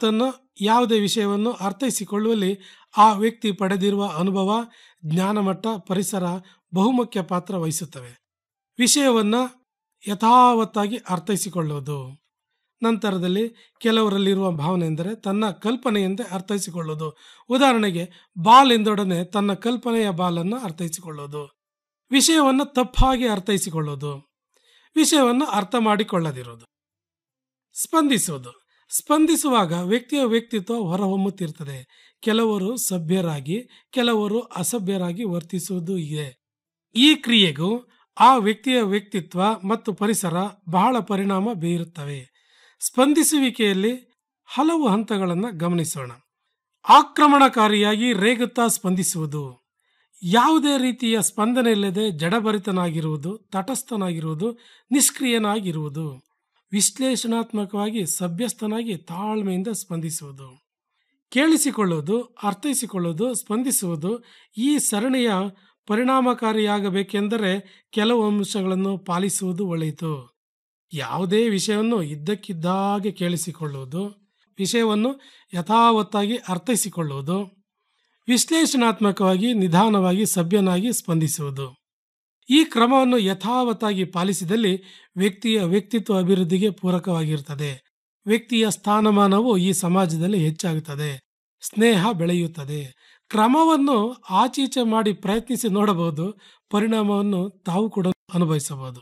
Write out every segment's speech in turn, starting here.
ಮಾತನ್ನು ಯಾವುದೇ ವಿಷಯವನ್ನು ಅರ್ಥೈಸಿಕೊಳ್ಳುವಲ್ಲಿ ಆ ವ್ಯಕ್ತಿ ಪಡೆದಿರುವ ಅನುಭವ ಜ್ಞಾನಮಟ್ಟ ಪರಿಸರ ಬಹುಮುಖ್ಯ ಪಾತ್ರ ವಹಿಸುತ್ತವೆ ವಿಷಯವನ್ನು ಯಥಾವತ್ತಾಗಿ ಅರ್ಥೈಸಿಕೊಳ್ಳುವುದು ನಂತರದಲ್ಲಿ ಕೆಲವರಲ್ಲಿರುವ ಭಾವನೆ ಎಂದರೆ ತನ್ನ ಕಲ್ಪನೆಯಂತೆ ಅರ್ಥೈಸಿಕೊಳ್ಳುವುದು ಉದಾಹರಣೆಗೆ ಬಾಲ್ ಎಂದೊಡನೆ ತನ್ನ ಕಲ್ಪನೆಯ ಬಾಲನ್ನು ಅರ್ಥೈಸಿಕೊಳ್ಳುವುದು ವಿಷಯವನ್ನು ತಪ್ಪಾಗಿ ಅರ್ಥೈಸಿಕೊಳ್ಳುವುದು ವಿಷಯವನ್ನು ಅರ್ಥ ಮಾಡಿಕೊಳ್ಳದಿರುವುದು ಸ್ಪಂದಿಸುವುದು ಸ್ಪಂದಿಸುವಾಗ ವ್ಯಕ್ತಿಯ ವ್ಯಕ್ತಿತ್ವ ಹೊರಹೊಮ್ಮುತ್ತಿರ್ತದೆ ಕೆಲವರು ಸಭ್ಯರಾಗಿ ಕೆಲವರು ಅಸಭ್ಯರಾಗಿ ವರ್ತಿಸುವುದು ಇದೆ ಈ ಕ್ರಿಯೆಗೂ ಆ ವ್ಯಕ್ತಿಯ ವ್ಯಕ್ತಿತ್ವ ಮತ್ತು ಪರಿಸರ ಬಹಳ ಪರಿಣಾಮ ಬೀರುತ್ತವೆ ಸ್ಪಂದಿಸುವಿಕೆಯಲ್ಲಿ ಹಲವು ಹಂತಗಳನ್ನು ಗಮನಿಸೋಣ ಆಕ್ರಮಣಕಾರಿಯಾಗಿ ರೇಗುತ್ತಾ ಸ್ಪಂದಿಸುವುದು ಯಾವುದೇ ರೀತಿಯ ಸ್ಪಂದನೆ ಇಲ್ಲದೆ ಜಡಭರಿತನಾಗಿರುವುದು ತಟಸ್ಥನಾಗಿರುವುದು ನಿಷ್ಕ್ರಿಯನಾಗಿರುವುದು ವಿಶ್ಲೇಷಣಾತ್ಮಕವಾಗಿ ಸಭ್ಯಸ್ಥನಾಗಿ ತಾಳ್ಮೆಯಿಂದ ಸ್ಪಂದಿಸುವುದು ಕೇಳಿಸಿಕೊಳ್ಳುವುದು ಅರ್ಥೈಸಿಕೊಳ್ಳುವುದು ಸ್ಪಂದಿಸುವುದು ಈ ಸರಣಿಯ ಪರಿಣಾಮಕಾರಿಯಾಗಬೇಕೆಂದರೆ ಕೆಲವು ಅಂಶಗಳನ್ನು ಪಾಲಿಸುವುದು ಒಳಿತು ಯಾವುದೇ ವಿಷಯವನ್ನು ಇದ್ದಕ್ಕಿದ್ದಾಗೆ ಕೇಳಿಸಿಕೊಳ್ಳುವುದು ವಿಷಯವನ್ನು ಯಥಾವತ್ತಾಗಿ ಅರ್ಥೈಸಿಕೊಳ್ಳುವುದು ವಿಶ್ಲೇಷಣಾತ್ಮಕವಾಗಿ ನಿಧಾನವಾಗಿ ಸಭ್ಯನಾಗಿ ಸ್ಪಂದಿಸುವುದು ಈ ಕ್ರಮವನ್ನು ಯಥಾವತ್ತಾಗಿ ಪಾಲಿಸಿದಲ್ಲಿ ವ್ಯಕ್ತಿಯ ವ್ಯಕ್ತಿತ್ವ ಅಭಿವೃದ್ಧಿಗೆ ಪೂರಕವಾಗಿರುತ್ತದೆ ವ್ಯಕ್ತಿಯ ಸ್ಥಾನಮಾನವು ಈ ಸಮಾಜದಲ್ಲಿ ಹೆಚ್ಚಾಗುತ್ತದೆ ಸ್ನೇಹ ಬೆಳೆಯುತ್ತದೆ ಕ್ರಮವನ್ನು ಆಚೀಚೆ ಮಾಡಿ ಪ್ರಯತ್ನಿಸಿ ನೋಡಬಹುದು ಪರಿಣಾಮವನ್ನು ತಾವು ಕೂಡ ಅನುಭವಿಸಬಹುದು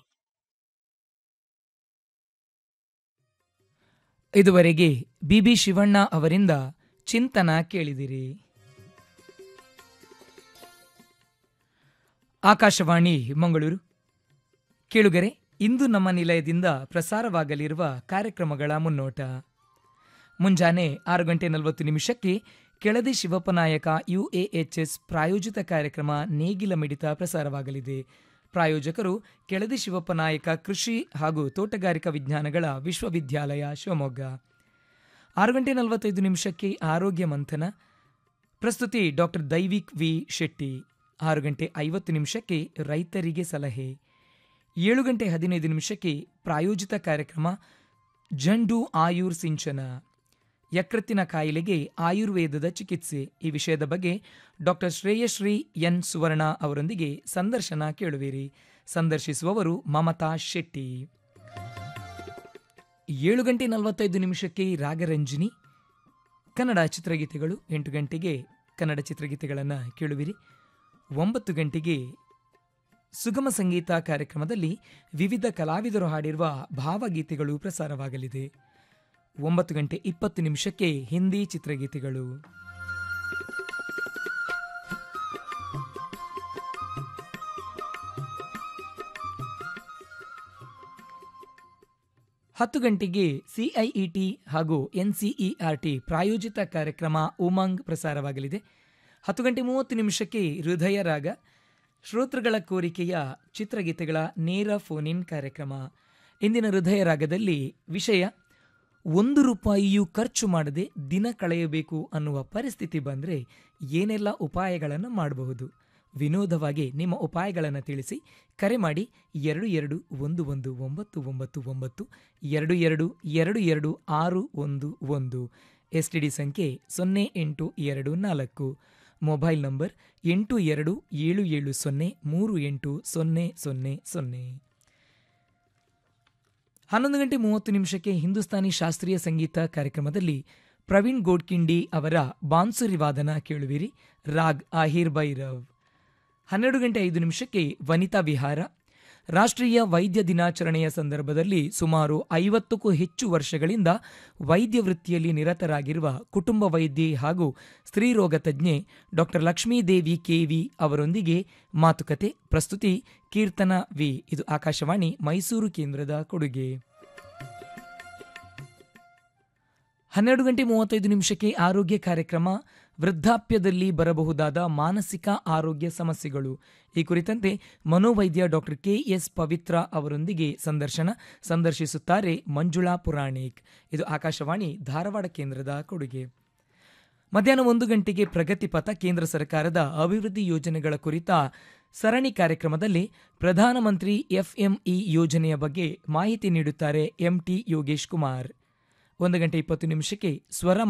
ಇದುವರೆಗೆ ಬಿಬಿ ಶಿವಣ್ಣ ಅವರಿಂದ ಚಿಂತನ ಕೇಳಿದಿರಿ ಆಕಾಶವಾಣಿ ಮಂಗಳೂರು ಕೇಳುಗರೆ ಇಂದು ನಮ್ಮ ನಿಲಯದಿಂದ ಪ್ರಸಾರವಾಗಲಿರುವ ಕಾರ್ಯಕ್ರಮಗಳ ಮುನ್ನೋಟ ಮುಂಜಾನೆ ಆರು ಗಂಟೆ ನಲವತ್ತು ನಿಮಿಷಕ್ಕೆ ಕೆಳದಿ ಶಿವಪ್ಪನಾಯಕ ಯುಎಎಚ್ಎಸ್ ಪ್ರಾಯೋಜಿತ ಕಾರ್ಯಕ್ರಮ ನೇಗಿಲ ಮಿಡಿತ ಪ್ರಸಾರವಾಗಲಿದೆ ಪ್ರಾಯೋಜಕರು ಕೆಳದಿ ಶಿವಪ್ಪನಾಯಕ ಕೃಷಿ ಹಾಗೂ ತೋಟಗಾರಿಕಾ ವಿಜ್ಞಾನಗಳ ವಿಶ್ವವಿದ್ಯಾಲಯ ಶಿವಮೊಗ್ಗ ಆರು ಗಂಟೆ ನಲವತ್ತೈದು ನಿಮಿಷಕ್ಕೆ ಆರೋಗ್ಯ ಮಂಥನ ಪ್ರಸ್ತುತಿ ಡಾಕ್ಟರ್ ದೈವಿಕ್ ವಿ ಶೆಟ್ಟಿ ಆರು ಗಂಟೆ ಐವತ್ತು ನಿಮಿಷಕ್ಕೆ ರೈತರಿಗೆ ಸಲಹೆ ಏಳು ಗಂಟೆ ಹದಿನೈದು ನಿಮಿಷಕ್ಕೆ ಪ್ರಾಯೋಜಿತ ಕಾರ್ಯಕ್ರಮ ಜಂಡು ಆಯುರ್ ಸಿಂಚನ ಯಕೃತ್ತಿನ ಕಾಯಿಲೆಗೆ ಆಯುರ್ವೇದದ ಚಿಕಿತ್ಸೆ ಈ ವಿಷಯದ ಬಗ್ಗೆ ಡಾಕ್ಟರ್ ಶ್ರೇಯಶ್ರೀ ಎನ್ ಸುವರ್ಣ ಅವರೊಂದಿಗೆ ಸಂದರ್ಶನ ಕೇಳುವಿರಿ ಸಂದರ್ಶಿಸುವವರು ಮಮತಾ ಶೆಟ್ಟಿ ಏಳು ಗಂಟೆ ನಲವತ್ತೈದು ನಿಮಿಷಕ್ಕೆ ರಾಗರಂಜಿನಿ ಕನ್ನಡ ಚಿತ್ರಗೀತೆಗಳು ಎಂಟು ಗಂಟೆಗೆ ಕನ್ನಡ ಚಿತ್ರಗೀತೆಗಳನ್ನು ಕೇಳುವಿರಿ ಒಂಬತ್ತು ಗಂಟೆಗೆ ಸುಗಮ ಸಂಗೀತ ಕಾರ್ಯಕ್ರಮದಲ್ಲಿ ವಿವಿಧ ಕಲಾವಿದರು ಹಾಡಿರುವ ಭಾವಗೀತೆಗಳು ಪ್ರಸಾರವಾಗಲಿದೆ ಒಂಬತ್ತು ಗಂಟೆ ಇಪ್ಪತ್ತು ನಿಮಿಷಕ್ಕೆ ಹಿಂದಿ ಚಿತ್ರಗೀತೆಗಳು ಹತ್ತು ಗಂಟೆಗೆ ಸಿಐಇಟಿ ಹಾಗೂ ಎನ್ಸಿಇಆರ್ಟಿ ಪ್ರಾಯೋಜಿತ ಕಾರ್ಯಕ್ರಮ ಉಮಂಗ್ ಪ್ರಸಾರವಾಗಲಿದೆ ಹತ್ತು ಗಂಟೆ ಮೂವತ್ತು ನಿಮಿಷಕ್ಕೆ ಹೃದಯ ರಾಗ ಶ್ರೋತೃಗಳ ಕೋರಿಕೆಯ ಚಿತ್ರಗೀತೆಗಳ ನೇರ ಫೋನ್ ಇನ್ ಕಾರ್ಯಕ್ರಮ ಇಂದಿನ ಹೃದಯ ರಾಗದಲ್ಲಿ ವಿಷಯ ಒಂದು ರೂಪಾಯಿಯೂ ಖರ್ಚು ಮಾಡದೆ ದಿನ ಕಳೆಯಬೇಕು ಅನ್ನುವ ಪರಿಸ್ಥಿತಿ ಬಂದರೆ ಏನೆಲ್ಲ ಉಪಾಯಗಳನ್ನು ಮಾಡಬಹುದು ವಿನೋದವಾಗಿ ನಿಮ್ಮ ಉಪಾಯಗಳನ್ನು ತಿಳಿಸಿ ಕರೆ ಮಾಡಿ ಎರಡು ಎರಡು ಒಂದು ಒಂದು ಒಂಬತ್ತು ಒಂಬತ್ತು ಒಂಬತ್ತು ಎರಡು ಎರಡು ಎರಡು ಎರಡು ಆರು ಒಂದು ಒಂದು ಎಸ್ ಟಿ ಡಿ ಸಂಖ್ಯೆ ಸೊನ್ನೆ ಎಂಟು ಎರಡು ನಾಲ್ಕು ಮೊಬೈಲ್ ನಂಬರ್ ಎಂಟು ಎರಡು ಏಳು ಏಳು ಸೊನ್ನೆ ಮೂರು ಎಂಟು ಸೊನ್ನೆ ಸೊನ್ನೆ ಸೊನ್ನೆ ಹನ್ನೊಂದು ಗಂಟೆ ಮೂವತ್ತು ನಿಮಿಷಕ್ಕೆ ಹಿಂದೂಸ್ತಾನಿ ಶಾಸ್ತ್ರೀಯ ಸಂಗೀತ ಕಾರ್ಯಕ್ರಮದಲ್ಲಿ ಪ್ರವೀಣ್ ಗೋಡ್ಕಿಂಡಿ ಅವರ ಬಾನ್ಸುರಿ ವಾದನ ಕೇಳುವಿರಿ ರಾಗ್ ಆಹಿರ್ ಭೈರವ್ ಹನ್ನೆರಡು ಗಂಟೆ ಐದು ನಿಮಿಷಕ್ಕೆ ವನಿತಾ ವಿಹಾರ ರಾಷ್ಟ್ರೀಯ ವೈದ್ಯ ದಿನಾಚರಣೆಯ ಸಂದರ್ಭದಲ್ಲಿ ಸುಮಾರು ಐವತ್ತಕ್ಕೂ ಹೆಚ್ಚು ವರ್ಷಗಳಿಂದ ವೈದ್ಯ ವೃತ್ತಿಯಲ್ಲಿ ನಿರತರಾಗಿರುವ ಕುಟುಂಬ ವೈದ್ಯೆ ಹಾಗೂ ಸ್ತ್ರೀರೋಗ ತಜ್ಞೆ ಡಾಕ್ಟರ್ ಲಕ್ಷ್ಮೀದೇವಿ ಕೆವಿ ಅವರೊಂದಿಗೆ ಮಾತುಕತೆ ಪ್ರಸ್ತುತಿ ಕೀರ್ತನ ವಿ ಇದು ಆಕಾಶವಾಣಿ ಮೈಸೂರು ಕೇಂದ್ರದ ಕೊಡುಗೆ ಹನ್ನೆರಡು ಗಂಟೆ ಮೂವತ್ತೈದು ನಿಮಿಷಕ್ಕೆ ಆರೋಗ್ಯ ಕಾರ್ಯಕ್ರಮ ವೃದ್ಧಾಪ್ಯದಲ್ಲಿ ಬರಬಹುದಾದ ಮಾನಸಿಕ ಆರೋಗ್ಯ ಸಮಸ್ಯೆಗಳು ಈ ಕುರಿತಂತೆ ಮನೋವೈದ್ಯ ಡಾಕ್ಟರ್ ಕೆ ಎಸ್ ಪವಿತ್ರ ಅವರೊಂದಿಗೆ ಸಂದರ್ಶನ ಸಂದರ್ಶಿಸುತ್ತಾರೆ ಮಂಜುಳಾ ಪುರಾಣಿಕ್ ಇದು ಆಕಾಶವಾಣಿ ಧಾರವಾಡ ಕೇಂದ್ರದ ಕೊಡುಗೆ ಮಧ್ಯಾಹ್ನ ಒಂದು ಗಂಟೆಗೆ ಪ್ರಗತಿ ಪಥ ಕೇಂದ್ರ ಸರ್ಕಾರದ ಅಭಿವೃದ್ಧಿ ಯೋಜನೆಗಳ ಕುರಿತ ಸರಣಿ ಕಾರ್ಯಕ್ರಮದಲ್ಲಿ ಪ್ರಧಾನಮಂತ್ರಿ ಎಫ್ಎಂಇ ಯೋಜನೆಯ ಬಗ್ಗೆ ಮಾಹಿತಿ ನೀಡುತ್ತಾರೆ ಎಂಟಿ ಯೋಗೇಶ್ ಕುಮಾರ್ ಒಂದು ಗಂಟೆ ಇಪ್ಪತ್ತು ನಿಮಿಷಕ್ಕೆ ಸ್ವರ